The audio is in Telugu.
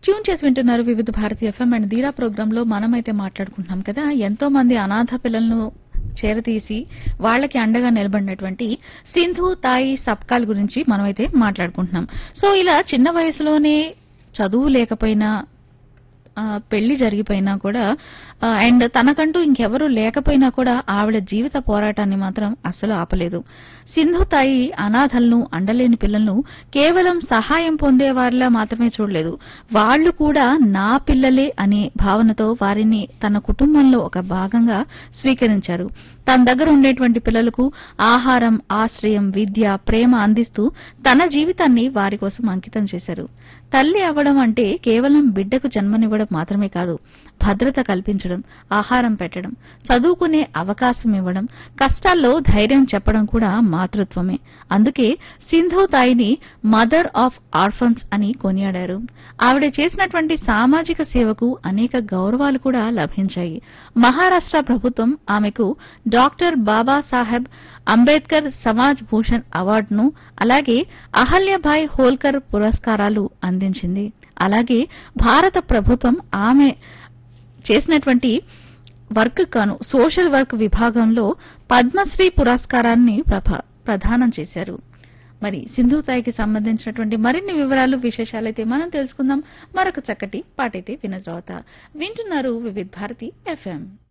ట్యూన్ చేసి వింటున్నారు వివిధ భారతి ఎఫ్ఎం అండ్ దీరా ప్రోగ్రామ్ లో మనమైతే మాట్లాడుకుంటున్నాం కదా ఎంతో మంది అనాథ పిల్లలను చేరతీసి వాళ్ళకి అండగా నిలబడినటువంటి సింధు తాయి సబ్కాల్ గురించి మనమైతే మాట్లాడుకుంటున్నాం సో ఇలా చిన్న వయసులోనే చదువు లేకపోయినా ఆ, పెళ్లి జరిగిపోయినా కూడా ఆ, అండ్ తనకంటూ ఇంకెవరూ లేకపోయినా కూడా ఆవిడ జీవిత పోరాటాన్ని మాత్రం అస్సలు ఆపలేదు సింధు తాయి అనాథలను అండలేని పిల్లలను కేవలం సహాయం పొందేవారిలా మాత్రమే చూడలేదు వాళ్ళు కూడా నా పిల్లలే అనే భావనతో వారిని తన కుటుంబంలో ఒక భాగంగా స్వీకరించారు తన దగ్గర ఉండేటువంటి పిల్లలకు ఆహారం ఆశ్రయం విద్య ప్రేమ అందిస్తూ తన జీవితాన్ని వారి కోసం అంకితం చేశారు తల్లి అవ్వడం అంటే కేవలం బిడ్డకు జన్మనివ్వడం మాత్రమే కాదు భద్రత కల్పించడం ఆహారం పెట్టడం చదువుకునే అవకాశం ఇవ్వడం కష్టాల్లో ధైర్యం చెప్పడం కూడా మాతృత్వమే అందుకే సింధు తాయిని మదర్ ఆఫ్ ఆర్ఫన్స్ అని కొనియాడారు ఆవిడ చేసినటువంటి సామాజిక సేవకు అనేక గౌరవాలు కూడా లభించాయి మహారాష్ట్ర ప్రభుత్వం ఆమెకు డాక్టర్ బాబాసాహెబ్ అంబేద్కర్ సమాజ్ భూషణ్ అవార్డును అలాగే అహల్యభాయ్ హోల్కర్ పురస్కారాలు అందించింది అలాగే భారత ప్రభుత్వం ఆమె చేసినటువంటి వర్క్ కాను సోషల్ వర్క్ విభాగంలో పద్మశ్రీ పురస్కారాన్ని ప్రభ- ప్రదానం చేశారు మరి సింధు తాయికి సంబంధించినటువంటి మరిన్ని వివరాలు విశేషాలైతే మనం తెలుసుకుందాం మరొక చక్కటి పాటైతే విన్న తర్వాత వింటున్నారు వివిధ్ భారతి ఎఫ్ఎం